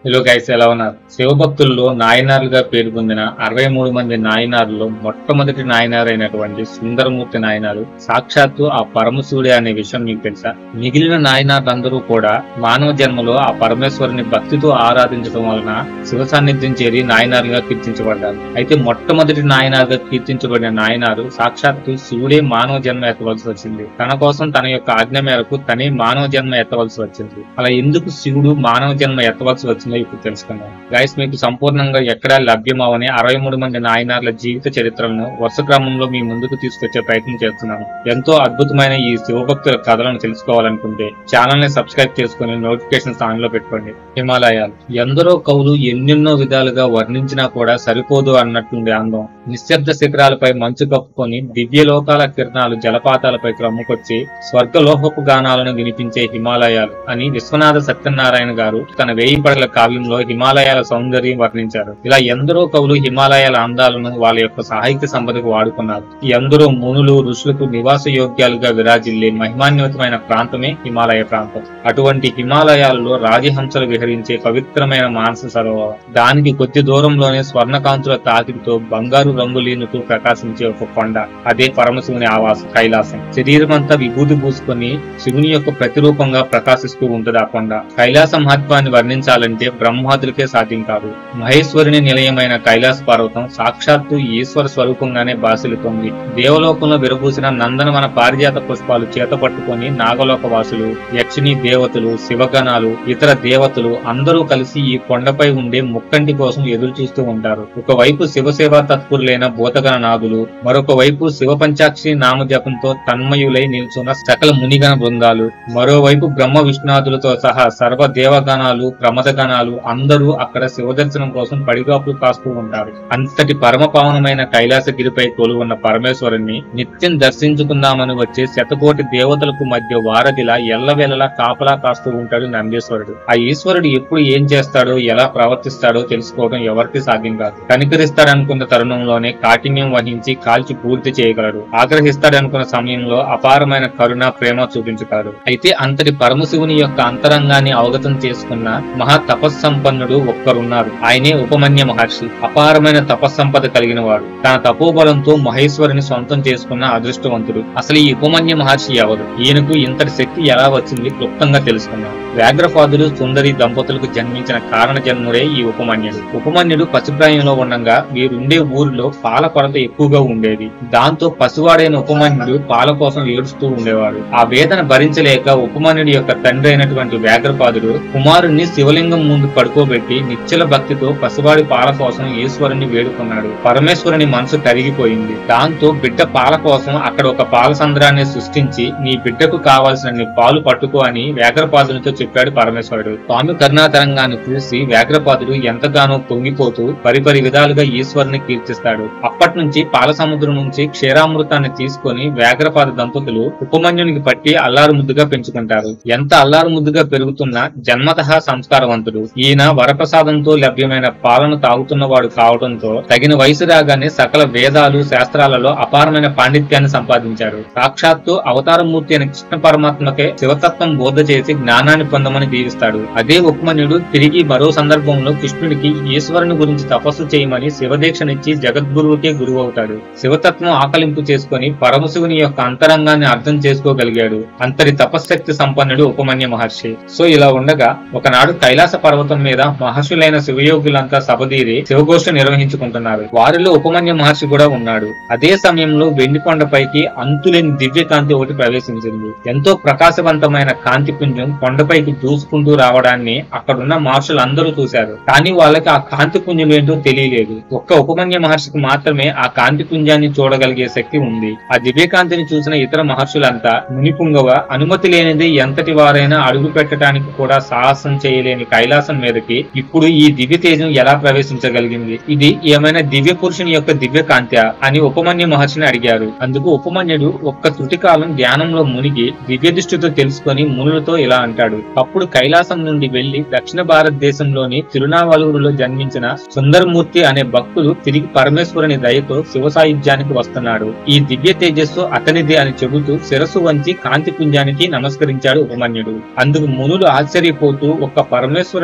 hello guys ఎలా ఉన్నారు శివభక్తుల్లో నాయనార్లుగా పేరు పొందిన అరవై మూడు మంది నాయనార్లలో మొట్టమొదటి నాయనార్ అయినటువంటి సుందరమూర్తి నాయనారు సాక్షాత్తు ఆ పరమశివుడే అనే విషయం మీకు తెలుసా మిగిలిన నాయనార్లందరూ కూడా మానవ జన్మలో ఆ పరమేశ్వరుని భక్తితో ఆరాధించడం వలన శివ సాన్నిధ్యం చేరి నాయనారుగా కీర్తించబడ్డారు అయితే మొట్టమొదటి నాయనారుగా కీర్తించబడిన నాయనారు సాక్షాత్తు శివుడే మానవ జన్మ ఎత్తవలసి వచ్చింది తన కోసం తన యొక్క ఆజ్ఞ మేరకు తనే మానవ జన్మ ఎత్తవలసి వచ్చింది అలా ఎందుకు శివుడు మానవ జన్మ ఎత్తవలసి వచ్చిందో ఇప్పుడు తెలుసుకుందాం గైస్ మీకు సంపూర్ణంగా ఎక్కడా లభ్యమవని అరవై మూడు మంది నాయనార్ల జీవిత చరిత్రలను వరుస క్రమంలో మీ ముందుకు తీసుకొచ్చే ప్రయత్నం చేస్తున్నాను ఎంతో అద్భుతమైన ఈ శివభక్తుల కథలను తెలుసుకోవాలనుకుంటే ఛానల్ ని సబ్స్క్రైబ్ చేసుకుని నోటిఫికేషన్స్ ఆన్ లో పెట్టుకోండి హిమాలయాలు ఎందరో కవులు ఎన్నెన్నో విధాలుగా వర్ణించినా కూడా సరిపోదు అన్నట్టుండే అందం నిశ్శబ్ద శిఖరాలపై మంచు కప్పుకొని దివ్య లోకాల కిరణాలు జలపాతాలపై క్రమ్ముకొచ్చి స్వర్గలోహపు గానాలను వినిపించే హిమాలయాలు అని విశ్వనాథ సత్యనారాయణ గారు తన వేయి పడగల కావ్యంలో హిమాలయాల సౌందర్యం వర్ణించారు ఇలా ఎందరో కవులు హిమాలయాల అందాలను వాళ్ళ యొక్క సాహిత్య సంపదకు వాడుకున్నారు ఈ ఎందరో మునులు ఋషులకు నివాస యోగ్యాలుగా విరాజిల్లే మహిమాన్వితమైన ప్రాంతమే హిమాలయ ప్రాంతం అటువంటి హిమాలయాలలో రాజహంసలు విహరించే పవిత్రమైన మానస సరోవరం దానికి కొద్ది దూరంలోనే స్వర్ణకాంతుల తాకిడితో బంగారు రంగులీనుతూ ప్రకాశించే ఒక కొండ అదే పరమశివుని ఆవాసం కైలాసం శరీరమంతా విభూతి పూసుకొని శివుని యొక్క ప్రతిరూపంగా ప్రకాశిస్తూ ఉంటుంది ఆ కొండ కైలాస మహత్వాన్ని వర్ణించాలంటే బ్రహ్మాదులకే సాధ్యం కాదు మహేశ్వరుని నిలయమైన కైలాస పర్వతం సాక్షాత్తు ఈశ్వర స్వరూపంగానే బాసిల్లుతోంది దేవలోకంలో విరబూసిన నందనవన పారిజాత పుష్పాలు చేత పట్టుకొని నాగలోక వాసులు యక్షిని దేవతలు శివగణాలు ఇతర దేవతలు అందరూ కలిసి ఈ కొండపై ఉండే ముక్కంటి కోసం ఎదురు చూస్తూ ఉంటారు ఒకవైపు శివసేవ తత్పురులైన భూతగణ నాగులు మరొక వైపు శివ పంచాక్షి నామజపంతో తన్మయులై నిల్చున్న సకల మునిగణ బృందాలు మరోవైపు బ్రహ్మ విష్ణాదులతో సహా సర్వ దేవగణాలు ప్రమద గణాలు అందరూ అక్కడ శివ దర్శనం కోసం పడిగాపులు కాస్తూ ఉంటారు అంతటి పరమ పావనమైన కైలాసగిరిపై కొలువున్న పరమేశ్వరుణ్ణి నిత్యం దర్శించుకుందామని వచ్చే శతకోటి దేవతలకు మధ్య వారధిలా ఎల్లవేళలా కాపలా కాస్తూ ఉంటాడు నందీశ్వరుడు ఆ ఈశ్వరుడు ఎప్పుడు ఏం చేస్తాడో ఎలా ప్రవర్తిస్తాడో తెలుసుకోవడం ఎవరికి సాధ్యం కాదు కనికరిస్తాడనుకున్న తరుణంలోనే కాఠిన్యం వహించి కాల్చి పూర్తి చేయగలడు ఆగ్రహిస్తాడనుకున్న సమయంలో అపారమైన కరుణ ప్రేమ చూపించగలడు అయితే అంతటి పరమశివుని యొక్క అంతరంగాన్ని అవగతం చేసుకున్న మహా తపస్సంపన్నుడు ఒక్కరున్నారు ఆయనే ఉపమన్య మహర్షి అపారమైన తపస్సంపద కలిగిన వాడు తన తపోబలంతో మహేశ్వరుని సొంతం చేసుకున్న అదృష్టవంతుడు అసలు ఈ ఉపమన్య మహర్షి ఎవరు ఈయనకు ఇంతటి శక్తి ఎలా వచ్చింది క్లుప్తంగా తెలుసుకుందాం వ్యాఘ్రపాదులు సుందరి దంపతులకు జన్మించిన కారణ జన్ముడే ఈ ఉపమన్యుడు ఉపమన్యుడు పసిప్రాయంలో ఉండగా వీరుండే ఊరిలో పాల కొరత ఎక్కువగా ఉండేది దాంతో పసివాడైన ఉపమన్యుడు పాల కోసం ఏడుస్తూ ఉండేవాడు ఆ వేదన భరించలేక ఉపమన్యుడి యొక్క తండ్రి అయినటువంటి వ్యాఘ్రపాదుడు కుమారుణ్ణి శివలింగం ముందు పడుకోబెట్టి నిశ్చల భక్తితో పసివాడి పాల కోసం ఈశ్వరుని వేడుకున్నాడు పరమేశ్వరుని మనసు కరిగిపోయింది దాంతో బిడ్డ పాల కోసం అక్కడ ఒక పాల సంద్రాన్ని సృష్టించి నీ బిడ్డకు కావాల్సిన పాలు పట్టుకో అని వ్యాఘ్రపాదునితో చెప్పాడు పరమేశ్వరుడు స్వామి కరుణాతరంగాన్ని చూసి వ్యాఘ్రపాదుడు ఎంతగానో పొంగిపోతూ పరిపరి విధాలుగా ఈశ్వరుని కీర్తిస్తాడు అప్పటి నుంచి పాల సముద్రం నుంచి క్షీరామృతాన్ని తీసుకొని వ్యాఘ్రపాద దంపతులు ఉపమన్యునికి పట్టి అల్లారు ముద్దుగా పెంచుకుంటారు ఎంత అల్లారు ముద్దుగా పెరుగుతున్నా జన్మత సంస్కారవంతుడు ఈయన వరప్రసాదంతో లభ్యమైన పాలను తాగుతున్నవాడు కావడంతో తగిన వయసు రాగానే సకల వేదాలు శాస్త్రాలలో అపారమైన పాండిత్యాన్ని సంపాదించాడు సాక్షాత్తు అవతారమూర్తి అయిన కృష్ణ పరమాత్మకే శివతత్వం బోధ చేసి జ్ఞానాన్ని పొందమని దీవిస్తాడు అదే ఉపమన్యుడు తిరిగి మరో సందర్భంలో కృష్ణుడికి ఈశ్వరుని గురించి తపస్సు చేయమని శివదీక్షనిచ్చి జగద్గురువుకే గురువు అవుతాడు శివతత్వం ఆకలింపు చేసుకుని పరమశివుని యొక్క అంతరంగాన్ని అర్థం చేసుకోగలిగాడు అంతటి తపశ్శక్తి సంపన్నుడు ఉపమన్య మహర్షి సో ఇలా ఉండగా ఒకనాడు కైలాస పర్వతం మీద మహర్షులైన శివయోగులంతా సభదీరి శివగోష్ఠి నిర్వహించుకుంటున్నారు వారిలో ఉపమన్య మహర్షి కూడా ఉన్నాడు అదే సమయంలో వెండి కొండపైకి అంతులేని దివ్య కాంతి ఒకటి ప్రవేశించింది ఎంతో ప్రకాశవంతమైన కాంతి పుంజం కొండపైకి దూసుకుంటూ రావడాన్ని అక్కడున్న మహర్షులు అందరూ చూశారు కానీ వాళ్ళకి ఆ కాంతి పుంజం ఏంటో తెలియలేదు ఒక్క ఉపమన్య మహర్షికి మాత్రమే ఆ కాంతి పుంజాన్ని చూడగలిగే శక్తి ఉంది ఆ దివ్యకాంతిని చూసిన ఇతర మహర్షులంతా మునిపుంగవ అనుమతి లేనిది ఎంతటి వారైనా అడుగు పెట్టడానికి కూడా సాహసం చేయలేని కైలాసం మీదకి ఇప్పుడు ఈ దివ్య తేజం ఎలా ప్రవేశించగలిగింది ఇది ఏమైనా దివ్య పురుషుని యొక్క దివ్య కాంత్య అని ఉపమన్యు మహర్షిని అడిగారు అందుకు ఉపమన్యుడు ఒక్క తుటి కాలం ధ్యానంలో మునిగి దివ్య దృష్టితో తెలుసుకొని మునులతో ఇలా అంటాడు అప్పుడు కైలాసం నుండి వెళ్లి దక్షిణ భారతదేశంలోని తిరునావలూరులో జన్మించిన సుందరమూర్తి అనే భక్తుడు తిరిగి పరమేశ్వరుని దయతో శివ సాయుధ్యానికి వస్తున్నాడు ఈ దివ్య తేజస్సు అతనిదే అని చెబుతూ శిరస్సు వంచి కాంతి పుంజానికి నమస్కరించాడు ఉపమన్యుడు అందుకు మునులు ఆశ్చర్యపోతూ ఒక్క పరమేశ్వరుని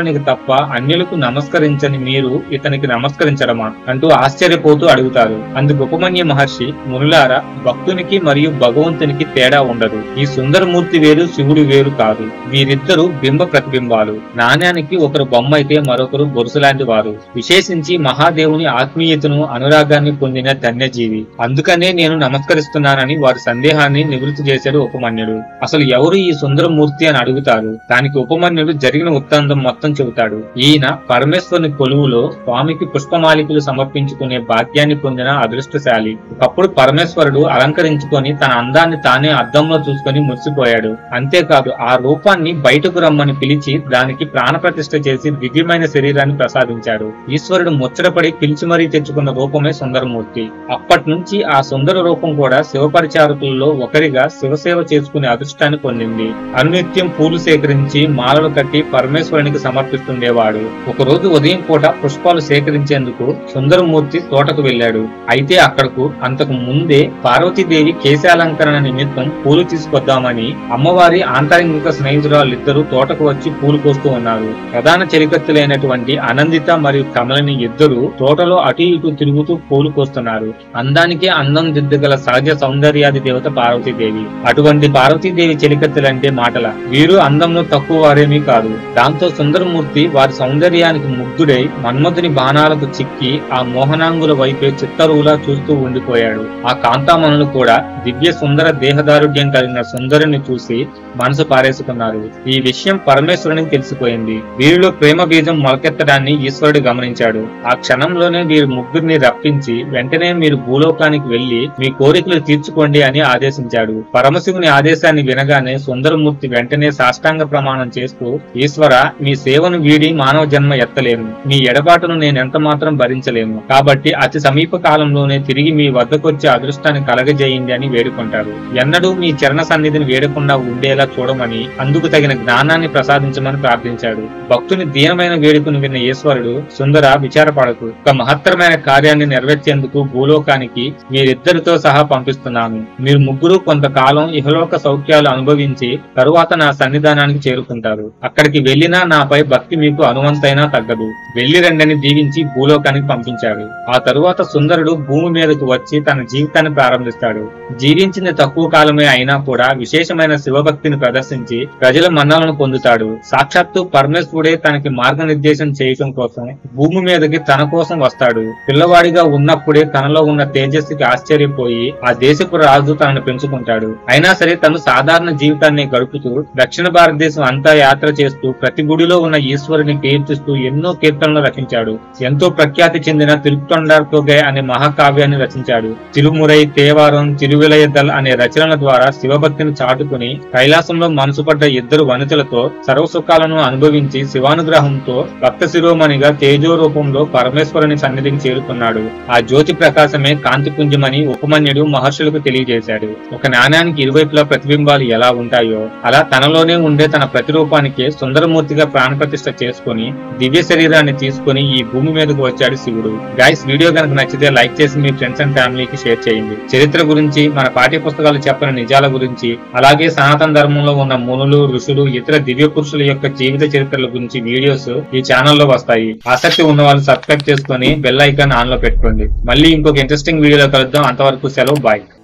పరమశివునికి తప్ప అన్యులకు నమస్కరించని మీరు ఇతనికి నమస్కరించడమా అంటూ ఆశ్చర్యపోతూ అడుగుతారు అందుకు ఉపమన్య మహర్షి మునులారా భక్తునికి మరియు భగవంతునికి తేడా ఉండదు ఈ సుందరమూర్తి వేరు శివుడు వేరు కాదు వీరిద్దరూ బింబ ప్రతిబింబాలు నాణ్యానికి ఒకరు బొమ్మ అయితే మరొకరు గొలుసు లాంటి వారు విశేషించి మహాదేవుని ఆత్మీయతను అనురాగాన్ని పొందిన ధన్యజీవి అందుకనే నేను నమస్కరిస్తున్నానని వారి సందేహాన్ని నివృత్తి చేశాడు ఉపమన్యుడు అసలు ఎవరు ఈ సుందరమూర్తి అని అడుగుతారు దానికి ఉపమన్యుడు జరిగిన వృత్తాంతం మొత్తం చెబుతాడు ఈయన పరమేశ్వరుని కొలువులో స్వామికి పుష్పమాలికలు సమర్పించుకునే భాగ్యాన్ని పొందిన అదృష్టశాలి ఒకప్పుడు పరమేశ్వరుడు అలంకరించుకొని తన అందాన్ని తానే అద్దంలో చూసుకొని మురిసిపోయాడు అంతేకాదు ఆ రూపాన్ని బయటకు రమ్మని పిలిచి దానికి ప్రాణప్రతిష్ఠ చేసి దివ్యమైన శరీరాన్ని ప్రసాదించాడు ఈశ్వరుడు ముచ్చటపడి పిలిచి మరీ తెచ్చుకున్న రూపమే సుందరమూర్తి అప్పటి నుంచి ఆ సుందర రూపం కూడా శివపరిచారకులలో ఒకరిగా శివసేవ చేసుకునే అదృష్టాన్ని పొందింది అనునిత్యం పూలు సేకరించి మాలలు కట్టి పరమేశ్వరునికి సమర్పిస్తుండేవాడు ఒకరోజు ఉదయం పూట పుష్పాలు సేకరించేందుకు సుందరమూర్తి తోటకు వెళ్ళాడు అయితే అక్కడకు అంతకు ముందే పార్వతీదేవి కేశాలంకరణ నిమిత్తం పూలు తీసుకొద్దామని అమ్మవారి ఆంతరంగిక స్నేహితురాలిద్దరూ తోటకు వచ్చి పూలు కోస్తూ ఉన్నారు ప్రధాన చెలికత్తులైనటువంటి అనందిత మరియు కమలని ఇద్దరు తోటలో అటు ఇటు తిరుగుతూ పూలు కోస్తున్నారు అందానికి అందం దిద్దగల సహజ సౌందర్యాది దేవత పార్వతీదేవి అటువంటి పార్వతీదేవి చెలికత్తెలంటే మాటల వీరు అందంలో తక్కువ వారేమీ కాదు దాంతో సుందరమూర్తి వారి సౌందర్యానికి ముగ్ధుడై మన్మధుని బాణాలకు చిక్కి ఆ మోహనాంగుల వైపే చిత్తరువులా చూస్తూ ఉండిపోయాడు ఆ కాంతామణులు కూడా దివ్య సుందర దేహదారుఢ్యం కలిగిన సుందరుని చూసి మనసు పారేసుకున్నారు ఈ విషయం పరమేశ్వరునికి తెలిసిపోయింది వీరిలో ప్రేమ బీజం మొలకెత్తడాన్ని ఈశ్వరుడు గమనించాడు ఆ క్షణంలోనే వీరు ముగ్గురిని రప్పించి వెంటనే మీరు భూలోకానికి వెళ్లి మీ కోరికలు తీర్చుకోండి అని ఆదేశించాడు పరమశివుని ఆదేశాన్ని వినగానే సుందరమూర్తి వెంటనే సాష్టాంగ ప్రమాణం చేస్తూ ఈశ్వర మీ సేవను వీడి మానవ జన్మ ఎత్తలేను మీ ఎడబాటును నేను ఎంత మాత్రం భరించలేను కాబట్టి అతి సమీప కాలంలోనే తిరిగి మీ వద్దకొచ్చే అదృష్టాన్ని కలగజేయండి అని వేడుకుంటారు ఎన్నడూ మీ చరణ సన్నిధిని వేడకుండా ఉండేలా చూడమని అందుకు తగిన జ్ఞానాన్ని ప్రసాదించమని ప్రార్థించాడు భక్తుని దీనమైన వేడుకను విన్న ఈశ్వరుడు సుందర విచారపడకు ఒక మహత్తరమైన కార్యాన్ని నెరవేర్చేందుకు భూలోకానికి మీరిద్దరితో సహా పంపిస్తున్నాను మీరు ముగ్గురు కొంతకాలం ఇహలోక సౌఖ్యాలు అనుభవించి తరువాత నా సన్నిధానానికి చేరుకుంటారు అక్కడికి వెళ్లినా నాపై భక్తి మీకు అనువంతైనా తగ్గదు వెళ్లి రండని దీవించి భూలోకానికి పంపించాడు ఆ తరువాత సుందరుడు భూమి మీదకు వచ్చి తన జీవితాన్ని ప్రారంభిస్తాడు జీవించింది తక్కువ కాలమే అయినా కూడా విశేషమైన శివభక్తిని ప్రదర్శించి ప్రజల మన్నలను పొందుతాడు సాక్షాత్తు పరమేశ్వరుడే తనకి మార్గనిర్దేశం చేయటం కోసం భూమి మీదకి తన కోసం వస్తాడు పిల్లవాడిగా ఉన్నప్పుడే తనలో ఉన్న తేజస్సుకి ఆశ్చర్యపోయి ఆ దేశపు రాజు తనను పెంచుకుంటాడు అయినా సరే తను సాధారణ జీవితాన్ని గడుపుతూ దక్షిణ భారతదేశం అంతా యాత్ర చేస్తూ ప్రతి గుడిలో ఉన్న ఈశ్వరుని కీర్తిస్తూ ఎన్నో కీర్తనలు రచించాడు ఎంతో ప్రఖ్యాతి చెందిన తిరుత్తొండార్ తొగై అనే మహాకావ్యాన్ని రచించాడు తిరుమురై తేవారం తిరువిలయదల్ అనే రచనల ద్వారా శివభక్తిని చాటుకుని కైలాసంలో మనసు పడ్డ ఇద్దరు వనితలతో సర్వసుఖాలను అనుభవించి శివానుగ్రహంతో భక్త శిరోమణిగా తేజో రూపంలో పరమేశ్వరుని సన్నిధికి చేరుకున్నాడు ఆ జ్యోతి ప్రకాశమే కాంతిపుంజమని ఉపమన్యుడు మహర్షులకు తెలియజేశాడు ఒక నాణ్యానికి ఇరువైపులా ప్రతిబింబాలు ఎలా ఉంటాయో అలా తనలోనే ఉండే తన ప్రతిరూపానికి సుందరమూర్తిగా ప్రాణప్రతిష్ఠ చేసుకుని దివ్య శరీరాన్ని తీసుకుని ఈ భూమి మీదకు వచ్చాడు శివుడు గైస్ వీడియో కనుక నచ్చితే లైక్ చేసి మీ ఫ్రెండ్స్ అండ్ ఫ్యామిలీకి షేర్ చేయండి చరిత్ర గురించి మన పాఠ్య పుస్తకాలు చెప్పిన నిజాల గురించి అలాగే సనాతన ధర్మంలో ఉన్న మునులు ఋషులు ఇతర దివ్య పురుషుల యొక్క జీవిత చరిత్రల గురించి వీడియోస్ ఈ ఛానల్లో వస్తాయి ఆసక్తి ఉన్న వాళ్ళు సబ్స్క్రైబ్ చేసుకుని బెల్ ఐకాన్ ఆన్ లో పెట్టుకోండి మళ్ళీ ఇంకొక ఇంట్రెస్టింగ్ వీడియోలో కలుద్దాం అంతవరకు సెలవు బాయ్